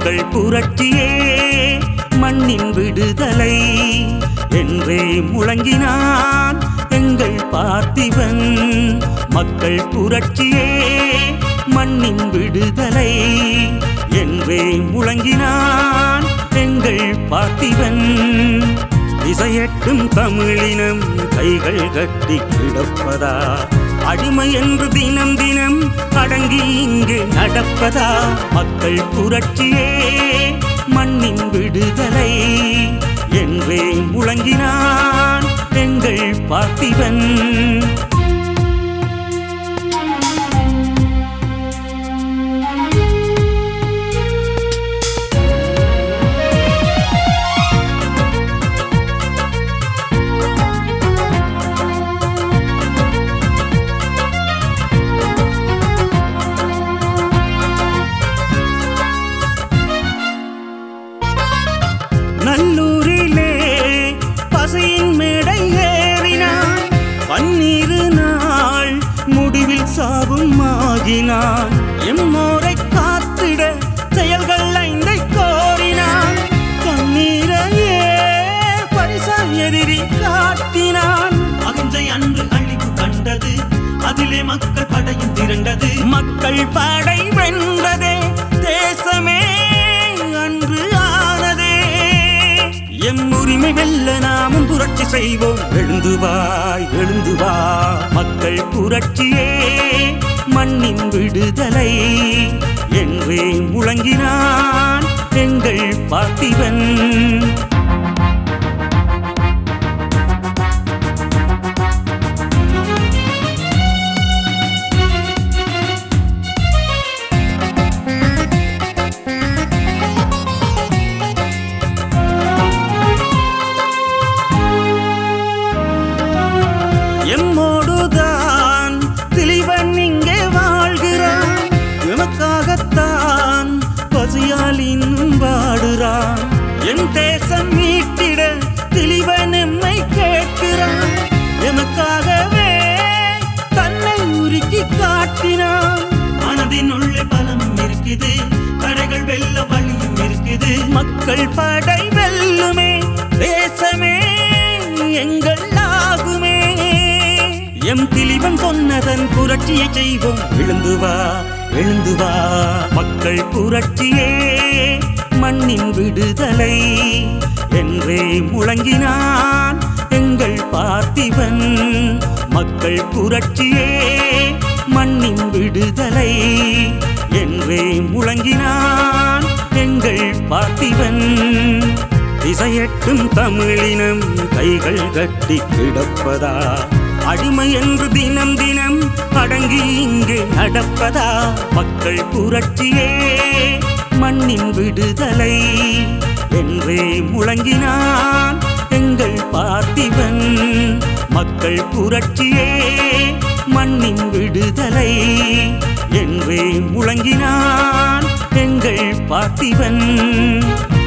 மக்கள் புரட்சியே மண்ணின் விடுதலை என்றே முழங்கினான் எங்கள் பார்த்திபன் மக்கள் புரட்சியே மண்ணின் விடுதலை என்றே முழங்கினான் எங்கள் பார்த்திபன் இசையட்டும் தமிழினம் கைகள் கட்டி கிடப்பதா அடிமை என்று தினம் தினம் அடங்கி இங்கு நடப்பதா மக்கள் புரட்சியே மண்ணின் விடுதலை என்றே முழங்கினான் எங்கள் பார்த்திபன் நல்லூரிலே பசையின் மேடை ஏறினான் பன்னிரு நாள் முடிவில் சாபம் ஆகினான் எம்மோரை காத்திட செயல்கள் ஐந்தை கோரினான் கண்ணீரையே பரிசால் எதிரி காட்டினான் அகிம்சை அன்று அழிவு கண்டது அதிலே மக்கள் படையும் திரண்டது மக்கள் படை வென்றதே தேசமே அன்று ஆனதே எம் உரிமை வெல்ல நாமும் புரட்சி செய்வோம் எழுந்து வாய் எழுந்து வா மக்கள் புரட்சியே மண்ணின் விடுதலை என்றே முழங்கினான் எங்கள் பார்த்திபன் எம்மோடுதான் திலிவன் இங்கே வாழ்கிறான் எமக்காகத்தான் பசியால் இன்னும் வாடுறான் என் தேசம் மீட்டிட திலிவன் எம்மை கேட்கிறான் எமக்காகவே தன்னை உருக்கி காட்டினான் மனதின் உள்ளே பலம் இருக்குது தடைகள் வெல்ல வழியும் இருக்குது மக்கள் படை வெல்லுமே தேசமே எங்கள் ஆகுமே எம் திலிவன் சொன்னதன் புரட்சியை செய்வோம் எழுந்து வா எழுந்து வா மக்கள் புரட்சியே மண்ணின் விடுதலை என்றே முழங்கினான் எங்கள் பார்த்திபன் மக்கள் புரட்சியே மண்ணின் விடுதலை என்றே முழங்கினான் எங்கள் பார்த்திபன் திசையட்டும் தமிழினம் கைகள் கட்டி கிடப்பதா அடிமை என்று தினம் தினம் அடங்கி இங்கு நடப்பதா மக்கள் புரட்சியே மண்ணின் விடுதலை என்றே முழங்கினான் எங்கள் பார்த்திபன் மக்கள் புரட்சியே மண்ணின் விடுதலை என்றே முழங்கினான் எங்கள் பார்த்திபன்